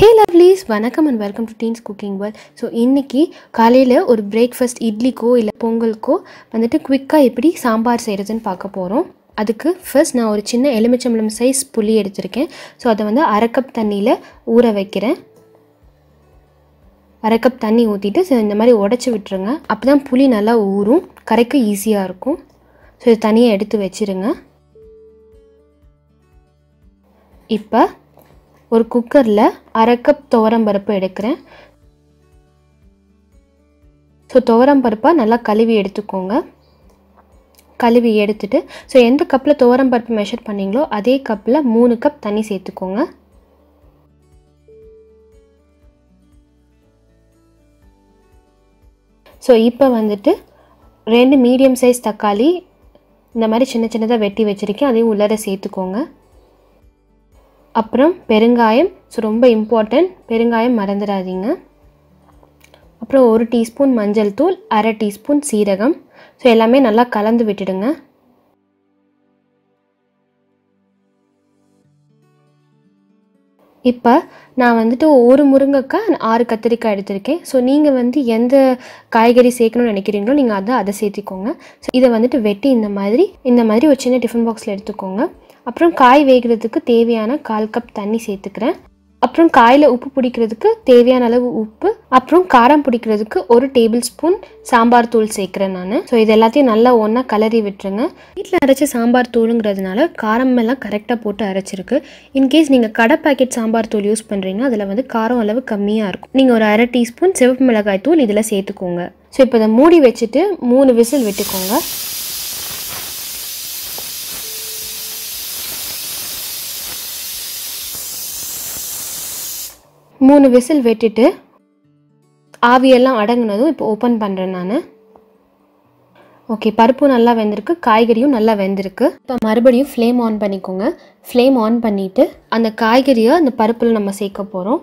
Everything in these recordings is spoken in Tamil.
ஹே லவ்லீஸ் வணக்கம் and welcome to teens cooking world so இன்றைக்கி காலையில் ஒரு பிரேக்ஃபாஸ்ட் இட்லிக்கோ இல்லை பொங்கலுக்கோ வந்துட்டு குவிக்காக எப்படி சாம்பார் செய்கிறதுன்னு பார்க்க போகிறோம் அதுக்கு ஃபர்ஸ்ட் நான் ஒரு சின்ன எலுமிச்சம்பழம் சைஸ் புளி எடுத்திருக்கேன் ஸோ அதை வந்து அரை கப் தண்ணியில் ஊற வைக்கிறேன் அரை கப் தண்ணி ஊற்றிட்டு இந்த மாதிரி உடச்சி விட்டுருங்க அப்போ தான் புளி நல்லா ஊறும் கரைக்க ஈஸியாக இருக்கும் ஸோ இது தனியாக எடுத்து வச்சிருங்க இப்போ ஒரு குக்கரில் அரை கப் துவரம்பருப்பு எடுக்கிறேன் ஸோ துவரம்பருப்பாக நல்லா கழுவி எடுத்துக்கோங்க கழுவி எடுத்துட்டு ஸோ எந்த கப்பில் துவரம்பருப்பு மெஷர் பண்ணீங்களோ அதே கப்பில் மூணு கப் தண்ணி சேர்த்துக்கோங்க ஸோ இப்போ வந்துட்டு ரெண்டு மீடியம் சைஸ் தக்காளி இந்த மாதிரி சின்ன சின்னதாக வெட்டி வச்சுருக்கேன் அதையும் உள்ளார சேர்த்துக்கோங்க அப்புறம் பெருங்காயம் ஸோ ரொம்ப இம்பார்ட்டன்ட் பெருங்காயம் மறந்துடாதீங்க அப்புறம் ஒரு டீஸ்பூன் மஞ்சள் தூள் அரை டீஸ்பூன் சீரகம் ஸோ எல்லாமே நல்லா கலந்து விட்டுடுங்க இப்போ நான் வந்துட்டு ஒரு முருங்கைக்காய் ஆறு கத்திரிக்காய் எடுத்திருக்கேன் ஸோ நீங்கள் வந்து எந்த காய்கறி சேர்க்கணும்னு நினைக்கிறீங்களோ நீங்கள் அதை அதை சேர்த்திக்கோங்க ஸோ இதை வந்துட்டு வெட்டி இந்த மாதிரி இந்த மாதிரி ஒரு சின்ன டிஃபன் பாக்ஸில் எடுத்துக்கோங்க அப்புறம் காய் வேகிறதுக்கு தேவையான கால் கப் தண்ணி சேர்த்துக்கிறேன் அப்புறம் காயில் உப்பு பிடிக்கிறதுக்கு தேவையான அளவு உப்பு அப்புறம் காரம் பிடிக்கிறதுக்கு ஒரு டேபிள் ஸ்பூன் சாம்பார் தூள் சேர்க்குறேன் நான் ஸோ இது எல்லாத்தையும் நல்லா ஒன்றா கலரி விட்டுருங்க வீட்டில் அரைச்ச சாம்பார் தூளுங்கிறதுனால காரம் எல்லாம் கரெக்டாக போட்டு அரைச்சிருக்கு இன்கேஸ் நீங்கள் கடை பேக்கெட் சாம்பார் தூள் யூஸ் பண்ணுறீங்கன்னா அதில் வந்து காரம் அளவு கம்மியாக இருக்கும் நீங்கள் ஒரு அரை டீஸ்பூன் சிவப்பு மிளகாய் தூள் இதில் சேர்த்துக்கோங்க ஸோ இப்போ இதை மூடி வச்சுட்டு மூணு விசில் விட்டுக்கோங்க மூணு விசில் வெட்டிட்டு ஆவியெல்லாம் அடங்குனதும் இப்போ ஓப்பன் பண்ணுறேன் நான் ஓகே பருப்பும் நல்லா வெந்திருக்கு காய்கறியும் நல்லா வெந்திருக்கு இப்போ மறுபடியும் ஃப்ளேம் ஆன் பண்ணிக்கோங்க ஃப்ளேம் ஆன் பண்ணிவிட்டு அந்த காய்கறியை அந்த பருப்பில் நம்ம சேர்க்க போகிறோம்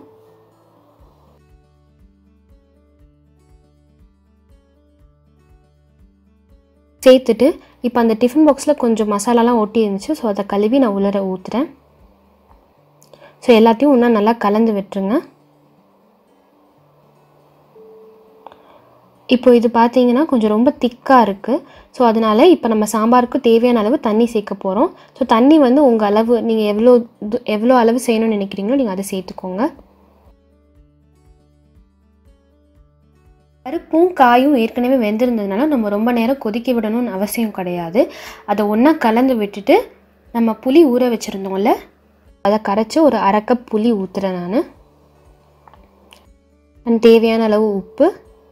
சேர்த்துட்டு இப்போ அந்த டிஃபன் பாக்ஸில் கொஞ்சம் மசாலாலாம் ஒட்டி இருந்துச்சு ஸோ அதை கழுவி நான் உள்ளர ஊற்றுறேன் ஸோ எல்லாத்தையும் இன்னும் நல்லா கலந்து விட்டுருங்க இப்போ இது பார்த்தீங்கன்னா கொஞ்சம் ரொம்ப திக்காக இருக்குது ஸோ அதனால் இப்போ நம்ம சாம்பாருக்கு தேவையான அளவு தண்ணி சேர்க்க போகிறோம் ஸோ தண்ணி வந்து உங்கள் அளவு நீங்கள் எவ்வளோ எவ்வளோ அளவு செய்யணும்னு நினைக்கிறீங்களோ நீங்கள் அதை சேர்த்துக்கோங்க பருப்பும் காயும் ஏற்கனவே வெந்திருந்ததுனால நம்ம ரொம்ப நேரம் கொதிக்க விடணும்னு அவசியம் கிடையாது அதை ஒன்றா கலந்து விட்டுட்டு நம்ம புளி ஊற வச்சுருந்தோம்ல அதை கரைச்சி ஒரு அரை கப் புளி ஊற்றுறேன் நான் அண்ட் தேவையான அளவு உப்பு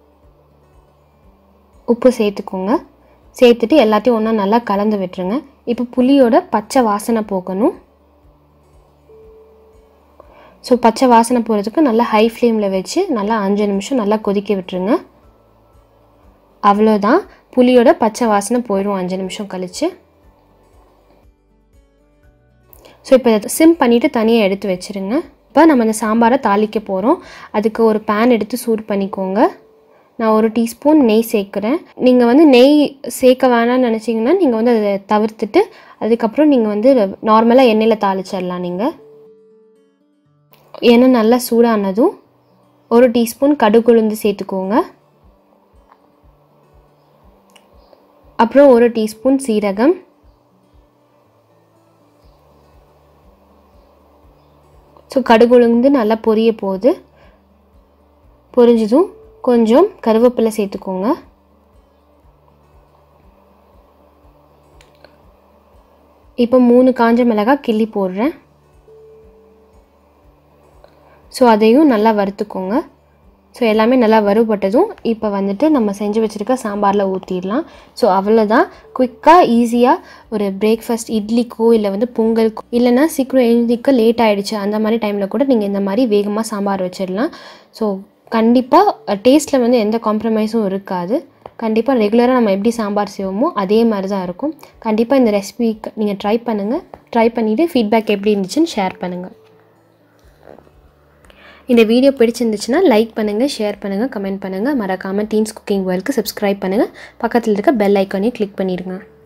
உப்பு சேர்த்துக்கோங்க சேர்த்துட்டு எல்லாத்தையும் ஒன்றா நல்லா கலந்து விட்டுருங்க இப்போ புளியோட பச்சை வாசனை போகணும் ஸோ பச்சை வாசனை போகிறதுக்கு நல்லா ஹை ஃப்ளேமில் வச்சு நல்லா அஞ்சு நிமிஷம் நல்லா கொதிக்க விட்டுருங்க அவ்வளோதான் புளியோட பச்சை வாசனை போயிடும் அஞ்சு நிமிஷம் கழித்து ஸோ இப்போ இதை சிம் பண்ணிவிட்டு தனியாக எடுத்து வச்சுருங்க இப்போ நம்ம இந்த சாம்பாரை தாளிக்க போகிறோம் அதுக்கு ஒரு பேன் எடுத்து சூடு பண்ணிக்கோங்க நான் ஒரு டீஸ்பூன் நெய் சேர்க்குறேன் நீங்கள் வந்து நெய் சேர்க்க வேணாம்னு நினச்சிங்கன்னா நீங்கள் வந்து அதை தவிர்த்துட்டு அதுக்கப்புறம் நீங்கள் வந்து நார்மலாக எண்ணெயில் தாளிச்சிடலாம் நீங்கள் எண்ணெய் நல்லா சூடானதும் ஒரு டீஸ்பூன் கடுகுளுந்து சேர்த்துக்கோங்க அப்புறம் ஒரு டீஸ்பூன் சீரகம் ஸோ கடுகுளுந்து நல்லா பொரிய போகுது பொரிஞ்சதும் கொஞ்சம் கருவேப்பிலை சேர்த்துக்கோங்க இப்போ மூணு காஞ்ச மிளகாய் கிள்ளி போடுறேன் ஸோ அதையும் நல்லா வறுத்துக்கோங்க ஸோ எல்லாமே நல்லா வறுபட்டதும் இப்போ வந்துட்டு நம்ம செஞ்சு வச்சுருக்க சாம்பாரில் ஊற்றிடலாம் ஸோ அவ்வளோதான் குயிக்காக ஈஸியாக ஒரு பிரேக்ஃபாஸ்ட் இட்லிக்கோ இல்லை வந்து பொங்கலுக்கோ இல்லைனா சீக்கிரம் எழுந்திக்க லேட் ஆகிடுச்சு அந்த மாதிரி டைமில் கூட நீங்கள் இந்த மாதிரி வேகமாக சாம்பார் வச்சிடலாம் ஸோ கண்டிப்பாக டேஸ்ட்டில் வந்து எந்த காம்ப்ரமைஸும் இருக்காது கண்டிப்பாக ரெகுலராக நம்ம எப்படி சாம்பார் செய்வோமோ அதே மாதிரி தான் இருக்கும் கண்டிப்பாக இந்த ரெசிபி நீங்கள் ட்ரை பண்ணுங்கள் ட்ரை பண்ணிவிட்டு ஃபீட்பேக் எப்படி இருந்துச்சுன்னு ஷேர் பண்ணுங்கள் இந்த வீடியோ பிடிச்சிருந்துச்சுன்னா லைக் பண்ணுங்கள் ஷேர் பண்ணுங்கள் கமெண்ட் பண்ணுங்கள் மறக்காமல் டீன்ஸ் குக்கிங் வேர்ல்க்கு சப்ஸ்கிரைப் பண்ணுங்கள் பக்கத்தில் இருக்க பெல் ஐக்கானையும் கிளிக் பண்ணிடுங்க